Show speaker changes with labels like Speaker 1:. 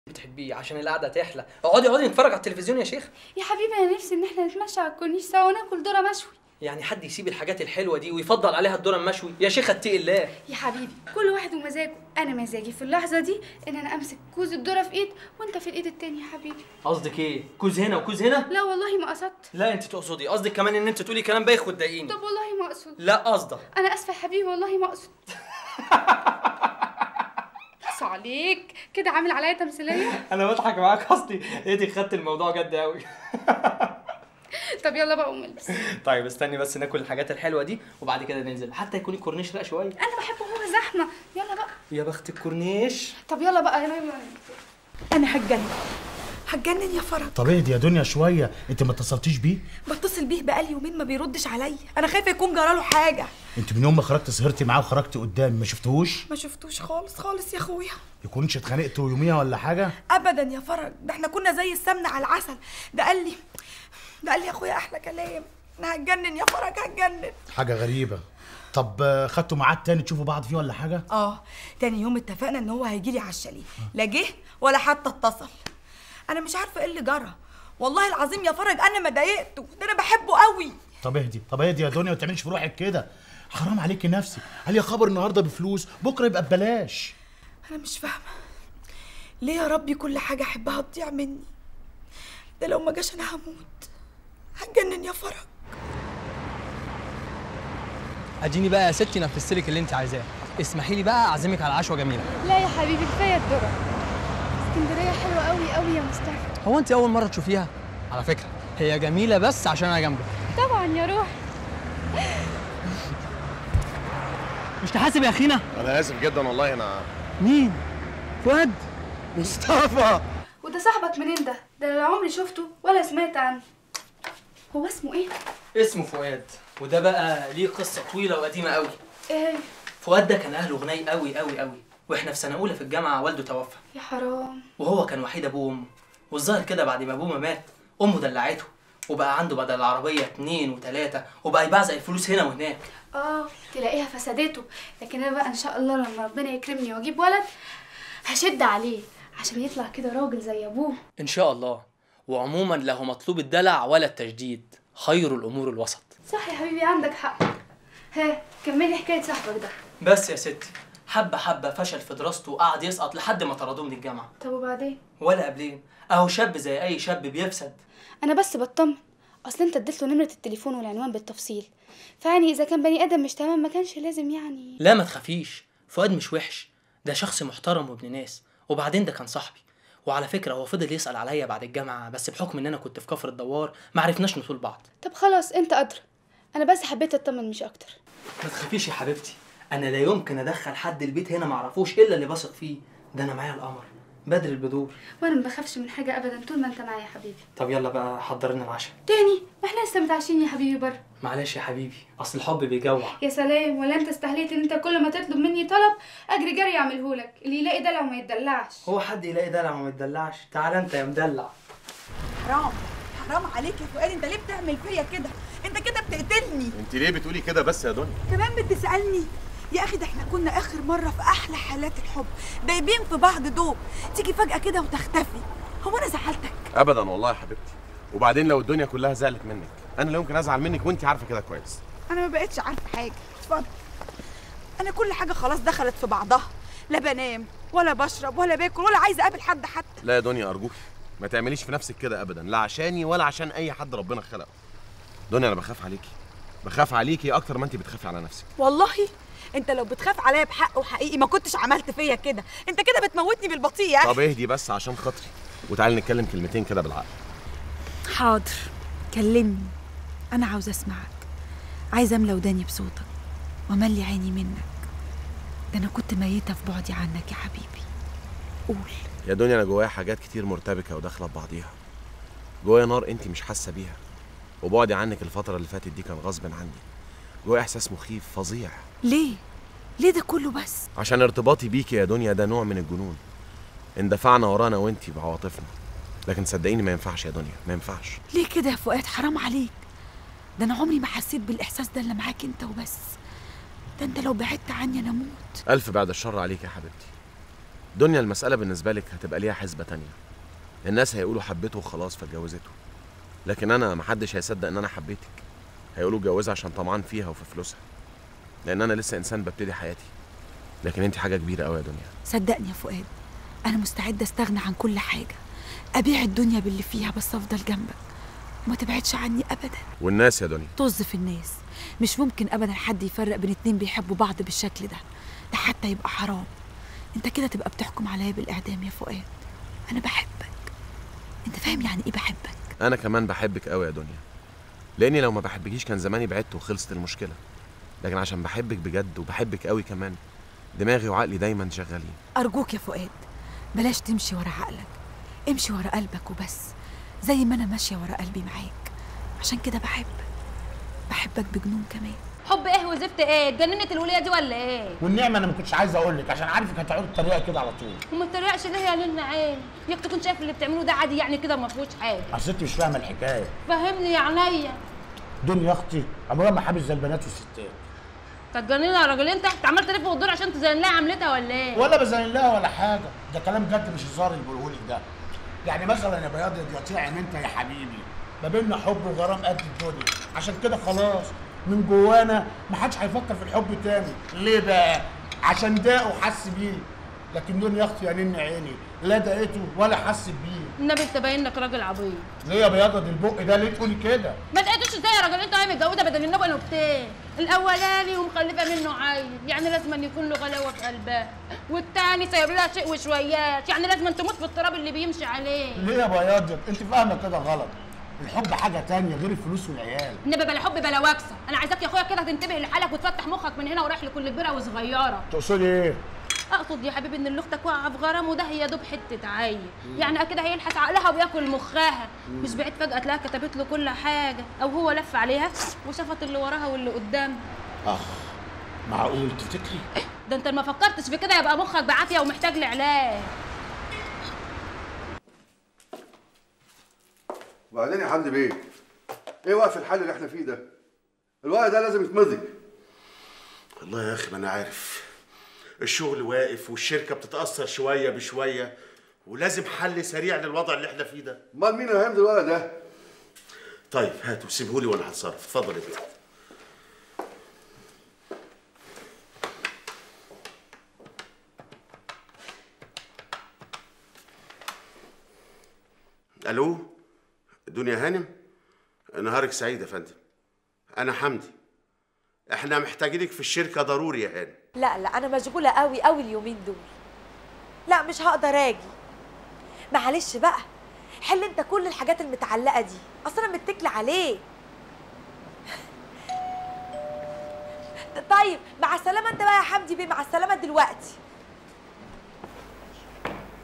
Speaker 1: بتحبيه عشان القعده تحلى اقعدي اقعدي نتفرج على التلفزيون يا شيخ
Speaker 2: يا حبيبي انا نفسي ان احنا نتمشى على الكورنيش سوا وناكل ذره مشوي
Speaker 1: يعني حد يسيب الحاجات الحلوه دي ويفضل عليها الذره المشوي يا شيخ اتقي الله
Speaker 2: يا حبيبي كل واحد ومزاجه انا مزاجي في اللحظه دي ان انا امسك كوز الذره في ايد وانت في الايد التانية يا حبيبي
Speaker 1: قصدك ايه كوز هنا وكوز هنا
Speaker 2: لا والله ما قصدت
Speaker 1: لا انت تقصدي قصدك كمان ان انت تقولي كلام بايخ وتضايقيني
Speaker 2: طب والله ما اقصد
Speaker 1: لا قصدك
Speaker 2: انا اسفه يا حبيبي والله ما اقصد بس عليك كده عامل عليا تمثيليه
Speaker 1: انا بضحك معاك اصلي ايدي خدت الموضوع جد قوي
Speaker 2: طب يلا بقى قوم البس
Speaker 1: طيب استني بس ناكل الحاجات الحلوه دي وبعد كده ننزل حتى يكون الكورنيش رق شويه
Speaker 2: انا بحبه هو زحمه يلا بقى
Speaker 1: يا بخت الكورنيش
Speaker 2: طب يلا بقى يلا يلا
Speaker 3: انا هتجنن هتجنن يا فرج
Speaker 4: طب اهدي يا دنيا شويه انت ما اتصلتيش بيه
Speaker 3: بتصل بيه بقالي يومين ما بيردش عليا انا خايفه يكون جراله حاجه
Speaker 4: انت من يوم ما خرجت سهرتي معاه وخرجتي قدامي ما شفتهوش
Speaker 3: ما شفتوش خالص خالص يا اخويا
Speaker 4: يكونش اتخانقتوا يوميها ولا حاجه
Speaker 3: ابدا يا فرج ده احنا كنا زي السمنه على العسل ده قال لي ده قال لي يا اخويا احلى كلام انا هتجنن يا فرج هتجنن
Speaker 4: حاجه غريبه طب آه، خدتوا ميعاد تاني تشوفوا بعض فيه ولا حاجه
Speaker 3: اه تاني يوم اتفقنا ان هو هيجي لي على الشاليه لا جه ولا حتى اتصل انا مش عارفه ايه اللي جرى والله العظيم يا فرج انا ما ضايقته ده انا بحبه قوي
Speaker 4: طب اهدي طب اهدي يا دنيا ما تعمليش في روحك كده حرام عليكي نفسك قال يا خبر النهارده بفلوس بكره يبقى ببلاش
Speaker 3: انا مش فاهمه ليه يا ربي كل حاجه احبها تضيع مني ده لو ما جاش انا هموت هتجنن يا فرج
Speaker 5: اديني بقى يا ستي نفذت لك اللي انت عايزاه اسمحي لي بقى اعزمك على عشوه جميله
Speaker 2: لا يا حبيبي كفايه الذره اسكندريه حلوه قوي قوي يا مصطفى
Speaker 5: هو انت اول مره تشوفيها على فكره هي جميله بس عشان انا جنبك
Speaker 2: طبعا يا روح
Speaker 5: مش تحاسب يا اخينا
Speaker 6: انا اسف جدا والله انا
Speaker 5: مين فؤاد
Speaker 6: مصطفى
Speaker 2: وده صاحبك منين ده ده لا عمري شفته ولا سمعت عنه هو اسمه ايه
Speaker 1: اسمه فؤاد وده بقى ليه قصه طويله وقديمه قوي
Speaker 2: ايه
Speaker 1: فؤاد ده كان اهله غني قوي قوي قوي واحنا في سنه اولى في الجامعه والده توفى
Speaker 2: يا حرام
Speaker 1: وهو كان وحيد ابوه وامه والظاهر كده بعد ما ابوه ما مات امه دلعته وبقى عنده بدل العربيه اتنين وتلاته وبقى يبعزق الفلوس هنا وهناك
Speaker 2: اه تلاقيها فسدته لكن انا بقى ان شاء الله لما ربنا يكرمني واجيب ولد هشد عليه عشان يطلع كده راجل زي ابوه
Speaker 1: ان شاء الله وعموما له مطلوب الدلع ولا التجديد خير الامور الوسط
Speaker 2: صح يا حبيبي عندك حق ها كملي حكايه صاحبك ده
Speaker 1: بس يا ستي حبه حبه فشل في دراسته وقعد يسقط لحد ما طردوه من الجامعه
Speaker 2: طب وبعدين
Speaker 1: ولا قبلين اهو شاب زي اي شاب بيفسد
Speaker 2: انا بس بطمن اصل انت اديت له نمره التليفون والعنوان بالتفصيل فيعني اذا كان بني ادم مش تمام ما كانش لازم يعني
Speaker 1: لا ما تخافيش فؤاد مش وحش ده شخص محترم وابن ناس وبعدين ده كان صاحبي وعلى فكره هو فضل يسال عليا بعد الجامعه بس بحكم ان انا كنت في كفر الدوار ما عرفناش نطول بعض
Speaker 2: طب خلاص انت ادرى انا بس حبيت اطمن مش اكتر
Speaker 1: ما تخافيش يا حبيبتي انا لا يمكن ادخل حد البيت هنا ما اعرفوش الا اللي بثق فيه ده انا معايا القمر بدر البدور
Speaker 2: وانا ما بخافش من حاجه ابدا طول ما انت معايا يا حبيبي
Speaker 1: طب يلا بقى حضر لنا العشاء
Speaker 2: تاني ما احنا لسه متعشين يا حبيبي بره
Speaker 1: معلش يا حبيبي اصل الحب بيجوع
Speaker 2: يا سلام ولا انت استهليت ان انت كل ما تطلب مني طلب اجري جري اعملهولك اللي يلاقي دلع وما يتدلعش
Speaker 1: هو حد يلاقي دلع وما يتدلعش تعال انت يا مدلع
Speaker 3: حرام حرام عليك يا فؤاد انت ليه بتعمل فيا كده انت كده بتقتلني
Speaker 6: انت ليه بتقولي كده بس يا دنيا
Speaker 3: كمان بتسالني يا اخي ده احنا كنا اخر مره في احلى حالات الحب دايبين في بعض دوب تيجي فجاه كده وتختفي هو انا زعلتك
Speaker 6: ابدا والله يا حبيبتي وبعدين لو الدنيا كلها زعلت منك انا لا يمكن ازعل منك وانت عارفه كده كويس
Speaker 3: انا ما بقتش عارفه حاجه اتفضل انا كل حاجه خلاص دخلت في بعضها لا بنام ولا بشرب ولا باكل ولا عايزه اقابل حد حتى
Speaker 6: لا يا دنيا ارجوك ما تعمليش في نفسك كده ابدا لا عشاني ولا عشان اي حد ربنا خلقه دنيا انا بخاف عليكي بخاف عليكي اكتر ما انت بتخافي على نفسك
Speaker 3: والله انت لو بتخاف عليا بحق وحقيقي ما كنتش عملت فيا كده انت كده بتموتني بالبطيء يا
Speaker 6: طب اهدي بس عشان خاطري وتعالي نتكلم كلمتين كده بالعقل
Speaker 3: حاضر كلمني انا عاوزه اسمعك عايزه املى وداني بصوتك واملي عيني منك ده انا كنت ميته في بعدي عنك يا حبيبي قول
Speaker 6: يا دنيا انا جوايا حاجات كتير مرتبكه وداخله ببعضيها جوايا نار انت مش حاسه بيها وبعدي عنك الفتره اللي فاتت دي كان غصب عني جوايا احساس مخيف فظيع
Speaker 3: ليه ليه ده كله بس
Speaker 6: عشان ارتباطي بيكي يا دنيا ده نوع من الجنون اندفعنا ورانا وانتي بعواطفنا لكن صدقيني ما ينفعش يا دنيا ما ينفعش
Speaker 3: ليه كده يا فؤاد حرام عليك ده انا عمري ما حسيت بالاحساس ده الا معاك انت وبس ده انت لو بعدت عني انا اموت
Speaker 6: الف بعد الشر عليك يا حبيبتي دنيا المسألة بالنسبة لك هتبقى ليها حسبة تانية الناس هيقولوا حبيته وخلاص فاتجوزته لكن أنا محدش هيصدق إن أنا حبيتك هيقولوا اتجوزها عشان طمعان فيها وفي فلوسها لأن أنا لسه إنسان ببتدي حياتي لكن أنت حاجة كبيرة أوي يا دنيا
Speaker 3: صدقني يا فؤاد انا مستعده استغنى عن كل حاجه ابيع الدنيا باللي فيها بس افضل جنبك وما تبعدش عني ابدا
Speaker 6: والناس يا دنيا
Speaker 3: طز في الناس مش ممكن ابدا حد يفرق بين اتنين بيحبوا بعض بالشكل ده ده حتى يبقى حرام انت كده تبقى بتحكم عليا بالاعدام يا فؤاد انا بحبك انت فاهم يعني ايه بحبك
Speaker 6: أنا كمان بحبك أوي يا دنيا لأني لو ما بحبكيش كان زماني بعدت وخلصت المشكلة لكن عشان بحبك بجد وبحبك أوي كمان دماغي وعقلي دايما شغالين
Speaker 3: ارجوك يا فؤاد بلاش تمشي ورا عقلك امشي ورا قلبك وبس زي ما انا ماشيه ورا قلبي معاك عشان كده بحبك بحبك بجنون كمان
Speaker 7: حب ايه وزفت ايه اتجننت الوليه دي ولا ايه
Speaker 4: والنعمه انا ما كنتش عايز اقول لك عشان عارفك هتقعدي الطريقه كده على طول
Speaker 7: وما تتريقش ليه يا ليل عين ياك تكون شايف اللي بتعملوه ده عادي يعني كده ما فيهوش حاجه
Speaker 4: اصل انت مش فاهمه الحكايه
Speaker 7: فهمني يا عينيا
Speaker 4: دنيا اختي عمرها ما حابت زي البنات والستات
Speaker 7: كانت جنينه يا راجل انت انت عمال تلف وتدور عشان تزين لها عملتها ولا ايه
Speaker 4: ولا بزين لها ولا حاجه ده كلام جد مش هزار اللي بقوله لك ده يعني مثلا يا بياض يا يطيع ان انت يا حبيبي ما بيننا حب وغرام قد الدنيا عشان كده خلاص من جوانا ما حدش هيفكر في الحب تاني ليه بقى عشان ده وحس بيه لكن دنيا اختي يا نن عيني لا دقيته ولا حس بيه
Speaker 7: النبي انت باين لك راجل عبيط
Speaker 4: ليه يا بياض البق ده ليه تقولي كده
Speaker 7: ما لقيتوش ازاي يا راجل انت وهي متجوزه بدل النبي نكتين الاولاني ومخلفه منه عيل يعني لازم أن يكون له غلاوه في قلبها والتاني سايب لها شيء وشويات يعني لازم أن تموت في التراب اللي بيمشي عليه
Speaker 4: ليه يا بياض انت فاهمه كده غلط الحب حاجه تانية غير الفلوس والعيال
Speaker 7: النبي بلا حب بلا وكسه انا عايزاك يا اخويا كده تنتبه لحالك وتفتح مخك من هنا ورايح لكل كبيره وصغيره
Speaker 4: تقصدي ايه
Speaker 7: اقصد يا حبيبي ان اللي اختك واقعه في غرام وده هي دوب حته عيل يعني اكيد هيلحس عقلها وياكل مخها مش بعيد فجاه تلاقيها كتبت له كل حاجه او هو لف عليها وشافت اللي وراها واللي قدامها
Speaker 4: اخ معقول تفتكري
Speaker 7: ده انت ما فكرتش في كده يبقى مخك بعافيه ومحتاج لعلاج
Speaker 8: وبعدين يا حمدي بيه ايه وقف الحل اللي احنا فيه ده الوقت ده لازم يتمضي
Speaker 9: والله يا اخي ما انا عارف الشغل واقف والشركه بتتاثر شويه بشويه ولازم حل سريع للوضع اللي احنا فيه ده
Speaker 8: امال مين اللي هيمضي الورق ده
Speaker 9: طيب هاتوا سيبهولي وانا هتصرف اتفضل يا بيه الو دنيا هانم نهارك سعيد يا فندم انا حمدي احنا محتاجينك في الشركه ضروري يا هانم
Speaker 10: لا لا انا مشغوله قوي قوي اليومين دول لا مش هقدر اجي معلش بقى حل انت كل الحاجات المتعلقه دي اصل انا متكله عليه طيب مع السلامه انت بقى يا حمدي بيه مع السلامه دلوقتي